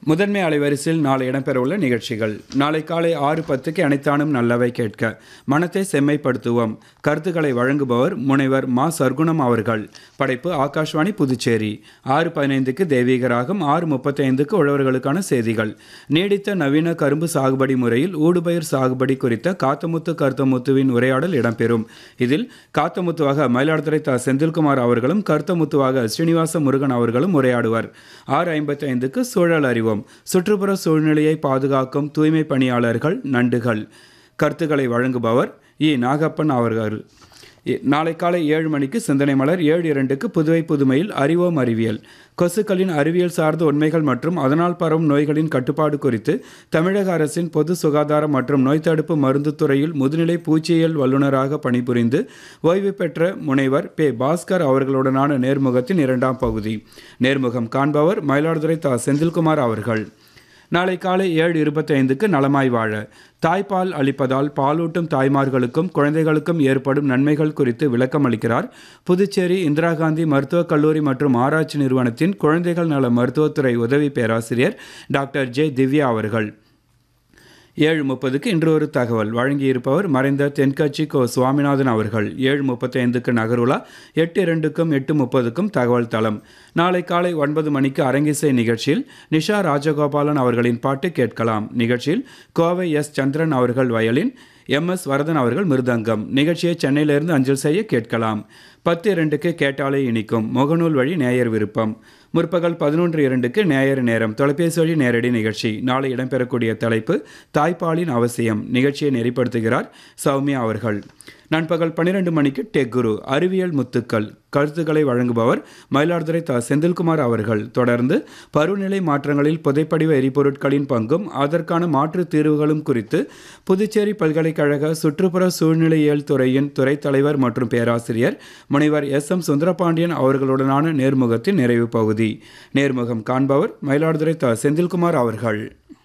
முதன்மை அலைவரிசையில் நாளை இடம்பெறவுள்ள நிகழ்ச்சிகள் நாளை காலை ஆறு பத்துக்கு அனைத்தானும் நல்லவை கேட்க மனத்தை செம்மைப்படுத்துவோம் கருத்துக்களை வழங்குபவர் முனைவர் மா சர்க்குணம் அவர்கள் படைப்பு ஆகாஷ்வாணி புதுச்சேரி ஆறு பதினைந்துக்கு தெய்வீகராகம் ஆறு முப்பத்தைந்துக்கு உழவர்களுக்கான செய்திகள் நீடித்த நவீன கரும்பு சாகுபடி முறையில் ஊடுபயிர் சாகுபடி குறித்த காத்தமுத்து கருத்தமுத்துவின் உரையாடல் இடம்பெறும் இதில் காத்தமுத்துவாக மயிலாடுதுறை த செந்தில்குமார் அவர்களும் கருத்தமுத்துவாக ஸ்ரீனிவாச முருகன் அவர்களும் உரையாடுவர் ஆறு ஐம்பத்தி ஐந்துக்கு சூழல் அறிவோம் சுற்றுப்புற சூழ்நிலையை பாதுகாக்கும் தூய்மை பணியாளர்கள் நண்டுகள் கருத்துக்களை வழங்குபவர் இ நாகப்பன் அவர்கள் இ- நாளை காலை ஏழு மணிக்கு சிந்தனை மலர் ஏழு இரண்டுக்கு புதுவை புதுமையில் அறிவோம் அறிவியல் கொசுக்களின் அறிவியல் சார்ந்த உண்மைகள் மற்றும் அதனால் பரவும் நோய்களின் கட்டுப்பாடு குறித்து தமிழக அரசின் பொது சுகாதாரம் மற்றும் நோய் தடுப்பு மருந்து துறையில் முதுநிலை பூச்சியியல் வல்லுநராக பணிபுரிந்து ஓய்வு பெற்ற முனைவர் பே பாஸ்கர் அவர்களுடனான நேர்முகத்தின் இரண்டாம் பகுதி நேர்முகம் காண்பவர் மயிலாடுதுறை தா செந்தில்குமார் அவர்கள் நாளை காலை ஏழு இருபத்தைந்துக்கு நலமாய் வாழ தாய்ப்பால் அளிப்பதால் பாலூட்டும் தாய்மார்களுக்கும் குழந்தைகளுக்கும் ஏற்படும் நன்மைகள் குறித்து விளக்கம் அளிக்கிறார் புதுச்சேரி இந்திரா காந்தி மருத்துவக் கல்லூரி மற்றும் ஆராய்ச்சி நிறுவனத்தின் குழந்தைகள் நல மருத்துவத்துறை உதவி பேராசிரியர் டாக்டர் ஜே திவ்யா அவர்கள் ஏழு முப்பதுக்கு இன்று ஒரு தகவல் வழங்கியிருப்பவர் மறைந்த தென்கட்சி கோ சுவாமிநாதன் அவர்கள் ஏழு முப்பத்தைந்துக்கு நகருலா எட்டு இரண்டுக்கும் எட்டு முப்பதுக்கும் தகவல் தளம் நாளை காலை ஒன்பது மணிக்கு அரங்கிசை நிகழ்ச்சியில் நிஷா ராஜகோபாலன் அவர்களின் பாட்டு கேட்கலாம் நிகழ்ச்சியில் கோவை எஸ் சந்திரன் அவர்கள் வயலின் எம் எஸ் வரதன் அவர்கள் மிருதங்கம் நிகழ்ச்சியை சென்னையிலிருந்து அஞ்சல் செய்ய கேட்கலாம் பத்து இரண்டுக்கு கேட்டாலே இனிக்கும் முகநூல் வழி நேயர் விருப்பம் முற்பகல் பதினொன்று இரண்டுக்கு நேயர் நேரம் தொலைபேசி வழி நேரடி நிகழ்ச்சி நாளை இடம்பெறக்கூடிய தலைப்பு தாய்ப்பாலின் அவசியம் நிகழ்ச்சியை நெறிப்படுத்துகிறார் சௌமியா அவர்கள் நண்பகல் பன்னிரண்டு மணிக்கு டெக் குரு அறிவியல் முத்துக்கள் கருத்துக்களை வழங்குபவர் மயிலாடுதுறை த செந்தில்குமார் அவர்கள் தொடர்ந்து பருவநிலை மாற்றங்களில் புதைப்படிவ எரிபொருட்களின் பங்கும் அதற்கான மாற்று தீர்வுகளும் குறித்து புதுச்சேரி பல்கலைக்கழக சுற்றுப்புற சூழ்நிலையியல் துறையின் துறைத் தலைவர் மற்றும் பேராசிரியர் முனைவர் எஸ் எம் சுந்தரபாண்டியன் அவர்களுடனான நேர்முகத்தின் நிறைவு பகுதி நேர்முகம் காண்பவர் மயிலாடுதுறை த செந்தில்குமார் அவர்கள்